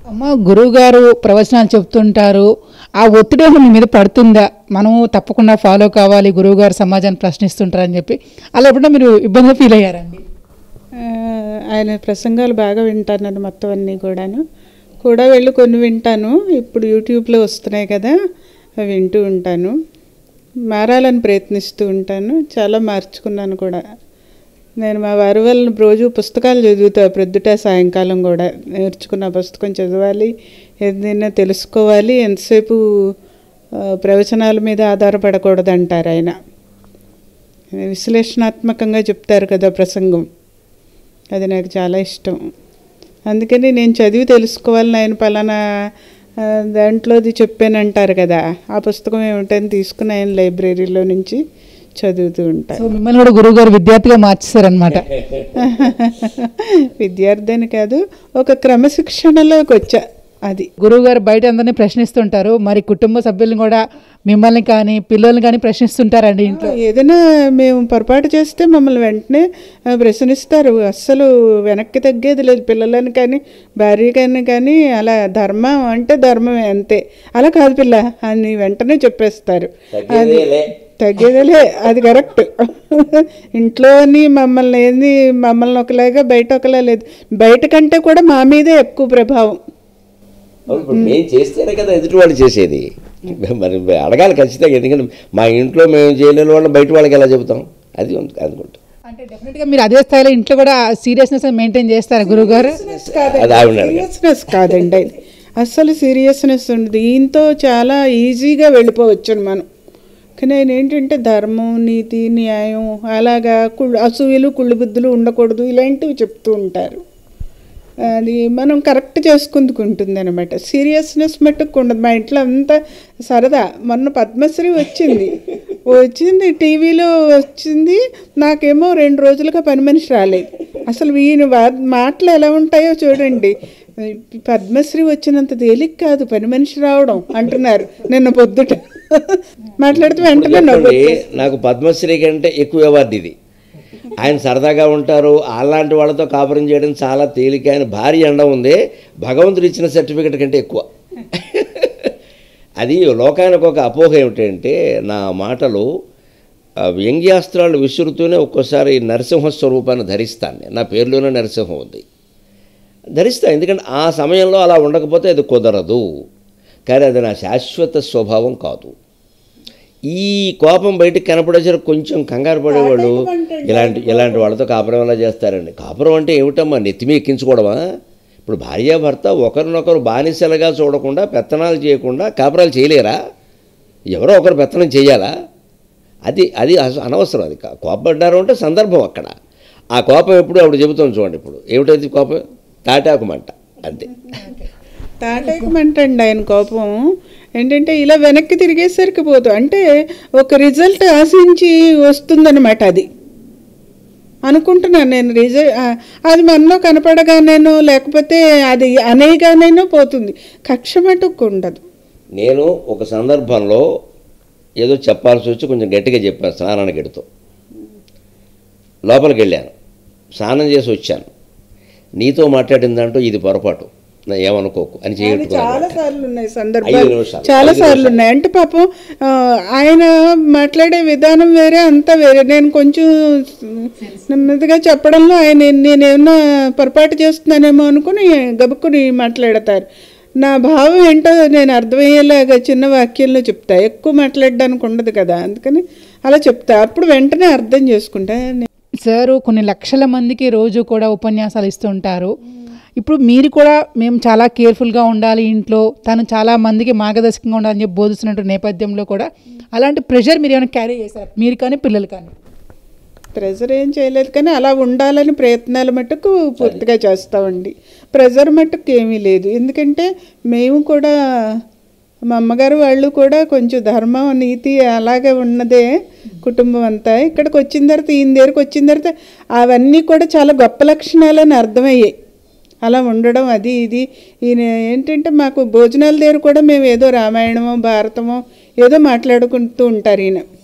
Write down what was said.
అమ్మ గురువు గారు ప్రవచనాలు చెప్తుంటారు ఆ ఒత్తిడి ఏమైనా మీ మీద పడుతుందా మనము తప్పకుండా ఫాలో కావాలి గురువు గారు సమాజాన్ని ప్రశ్నిస్తుంటారని చెప్పి అలా ఎప్పుడన్నా మీరు ఇబ్బందిగా ఫీల్ అయ్యారండి ఆ, ఆయన ప్రసంగాలు బాగా వింటాను మొత్తం అన్నీ కూడాను కూడా వెళ్ళి కొన్ని వింటాను ఇప్పుడు యూట్యూబ్లో వస్తున్నాయి కదా అవి వింటూ ఉంటాను మారాలని ప్రయత్నిస్తూ ఉంటాను చాలా మార్చుకున్నాను కూడా నేను మా వారి వల్ల రోజు పుస్తకాలు చదువుతా ప్రొద్దుట సాయంకాలం కూడా నేర్చుకున్న పుస్తకం చదవాలి ఏదైనా తెలుసుకోవాలి ఎంతసేపు ఆ, ప్రవచనాల మీద ఆధారపడకూడదు అంటారు ఆయన విశ్లేషణాత్మకంగా చెప్తారు కదా ప్రసంగం అది నాకు చాలా ఇష్టం అందుకని నేను చదివి తెలుసుకోవాలని ఆయన పలానా ఆ, దాంట్లోది చెప్పానంటారు కదా ఆ పుస్తకం ఏమిటని తీసుకుని ఆయన లైబ్రరీలో నుంచి చదువుతూ ఉంటాను సో మిమ్మల్ని కూడా గురువు గారు విద్యార్థిగా మార్చేశారనమాట విద్యార్థి అని కాదు ఒక క్రమశిక్షణలోకి వచ్చా అది గురువు గారు బయట అందరినీ ప్రశ్నిస్తుంటారు మరి కుటుంబ సభ్యులను కూడా మిమ్మల్ని కానీ పిల్లల్ని కానీ ప్రశ్నిస్తుంటారండి ఇంట్లో ఏదైనా మేము పొరపాటు చేస్తే మమ్మల్ని వెంటనే ఆ, ప్రశ్నిస్తారు అస్సలు వెనక్కి తగ్గేది లేదు పిల్లలని కానీ భార్యకని కానీ అలా ధర్మం అంటే ధర్మమే అంతే అలా కాదు పిల్ల అని వెంటనే చెప్పేస్తారు అది తగ్గేదేలే అది కరెక్ట్ ఇంట్లోని మమ్మల్ని ఏంది మమ్మల్ని ఒకలాగా బయట ఒకలా లేదు బయట కంటే కూడా మా మీదే ఎక్కువ ప్రభావం అవును, ఇప్పుడు మేము చేస్తేనే కదా ఎదుటి వాళ్ళు చేసేది మరి అడగాలి ఖచ్చితంగా ఎందుకంటే మా ఇంట్లో మేము చేయలేని వాళ్ళని బయట వాళ్ళకి ఎలా చెబుతాం అది ఉంది- అనుకుంటా అంటే డెఫినెట్గా మీరు అదే స్థాయిలో ఇంట్లో కూడా సీరియస్నెస్ మెయింటైన్ చేస్తారు గురువు గారు అది ఆవిడ అడగాలి సీరియస్నెస్ కాదండి అది అస్సలు సీరియస్నెస్ ఉండదు దీంతో చాలా ఈజీగా వెళ్ళిపోవచ్చు మనం కానీ ఆయన ఏంటంటే ధర్మం నీతి న్యాయం అలాగా కుళ్ళు అసూయలు కుళ్ళు బుద్ధులు ఉండకూడదు ఇలాంటివి చెప్తూ ఉంటారు అది మనం కరెక్ట్ చేసుకుందుకు ఉంటుంది అనమాట సీరియస్నెస్ మట్టుకు ఉండదు మా ఇంట్లో అంతా సరదా మొన్న పద్మశ్రీ వచ్చింది వచ్చింది టీవీలో వచ్చింది నాకేమో రెండు రోజులుగా పని మనిషి రాలేదు అసలు ఈయన వా- మాటలు ఎలా ఉంటాయో చూడండి పద్మశ్రీ వచ్చినంత తేలిక కాదు పని మనిషి రావడం అంటున్నారు నిన్న పొద్దుట మాట్లాడితే వెంటనే నవ్వు చెప్పండి, నాకు పద్మశ్రీ కంటే ఎక్కువ అవార్డు ఇది ఆయన సరదాగా ఉంటారు అలాంటి వాళ్ళతో కాపురం చేయడం చాలా తేలిక ఆయన భారీ ఎండ ఉంది భగవంతుడు ఇచ్చిన సర్టిఫికెట్ కంటే ఎక్కువ అది లోకానికి ఒక అపోహ ఏమిటంటే నా మాటలు ఆ, వ్యంగ్యాస్త్రాలు విసురుతూనే ఒక్కోసారి నరసింహ స్వరూపాన్ని ధరిస్తాను నేను. నా పేరులోనే నరసింహం ఉంది ధరిస్తా ఎందుకంటే ఆ సమయంలో అలా ఉండకపోతే అది కుదరదు కానీ అది నా శాశ్వత స్వభావం కాదు ఈ కోపం బయటికి కనపడేసరికి కొంచెం కంగారు పడేవాళ్ళు ఇలాంటి ఇలాంటి వాళ్ళతో కాపురం ఎలా చేస్తారండి కాపురం అంటే ఏమిటమ్మా నెత్తిమి ఎక్కించుకోవడమా ఇప్పుడు భార్యాభర్త ఒకరినొకరు బానిసలుగా చూడకుండా పెత్తనాలు చేయకుండా కాపురాలు చేయలేరా ఎవరో ఒకరు పెత్తనం చేయాలా అది అది అస- అనవసరం అది కా- కోపడ్డారు అంటే సందర్భం అక్కడ ఆ కోపం ఎప్పుడు ఆవిడ చెబుతాం చూడండి ఇప్పుడు ఏమిటది కోపం తాటాకు మంట అంతే తాటేకమంటండి ఆయన కోపం ఏంటంటే ఇలా వెనక్కి తిరిగేసరికి పోతూ అంటే ఒక రిజల్ట్ ఆశించి వస్తుందన్నమాట అది అనుకుంటున్నాను నేను రిజల్ట్ అది మనలో కనపడగానేనో లేకపోతే అది అనేగానేనో పోతుంది కక్ష మటుకు ఉండదు నేను ఒక సందర్భంలో ఏదో చెప్పాల్సి వచ్చి కొంచెం గట్టిగా చెప్పాను స్నానానికి ఎడుతూ లోపలికి వెళ్ళాను స్నానం చేసి వచ్చాను నీతో మాట్లాడిందంటూ ఇది పొరపాటు నా ఏమనుకోకు అని అది చేయట్టుకున్నాను చాలా సార్లు ఉన్నాయి ఐదు సందర్భాలు నిమిషాలు, చాలా ఐదు సార్లు నిమిషాలు. ఉన్నాయి అంటే పాపం ఆ, ఆయన మాట్లాడే విధానం వేరే అంతా వేరే నేను కొంచెం నెమ్మదిగా చెప్పడంలో ఆయన నేనేమన్నా పొరపాటు చేస్తున్నానేమో అనుకుని గబుక్కుని మాట్లాడతారు నా భావం ఏంటో నేను అర్థమయ్యేలాగా చిన్న వాక్యంలో చెప్తా ఎక్కువ మాట్లాడడానికి ఉండదు కదా అందుకని అలా చెప్తా అప్పుడు వెంటనే అర్థం చేసుకుంటా సారు కొన్ని లక్షల మందికి రోజు కూడా ఉపన్యాసాలు ఇస్తుంటారు ఇప్పుడు మీరు కూడా మేము చాలా కేర్ఫుల్గా ఉండాలి ఇంట్లో తను చాలా మందికి మార్గదర్శకంగా ఉండాలని చెప్పి బోధిస్తున్నట్టు నేపథ్యంలో కూడా అలాంటి ప్రెషర్ మీరు ఏమైనా క్యారీ చేశారు మీరు కానీ పిల్లలు కానీ ప్రెజర్ ఏం చేయలేదు కానీ అలా ఉండాలని ప్రయత్నాలు మటుకు పూర్తిగా చేస్తామండి ప్రెజర్ మటుకు ఏమీ లేదు ఎందుకంటే మేము కూడా మా అమ్మగారు వాళ్ళు కూడా కొంచెం ధర్మం నీతి అలాగే ఉన్నదే కుటుంబం అంతా ఇక్కడికి వచ్చిన తర్వాత ఈయన దగ్గరికి వచ్చిన తర్వాత అవన్నీ కూడా చాలా గొప్ప లక్షణాలని అర్థమయ్యాయి అలా ఉండడం అది ఇది ఈయన ఏంటంటే మాకు భోజనాల దగ్గర కూడా మేము ఏదో రామాయణమో భారతమో ఏదో మాట్లాడుకుంటూ ఉంటారు ఈయన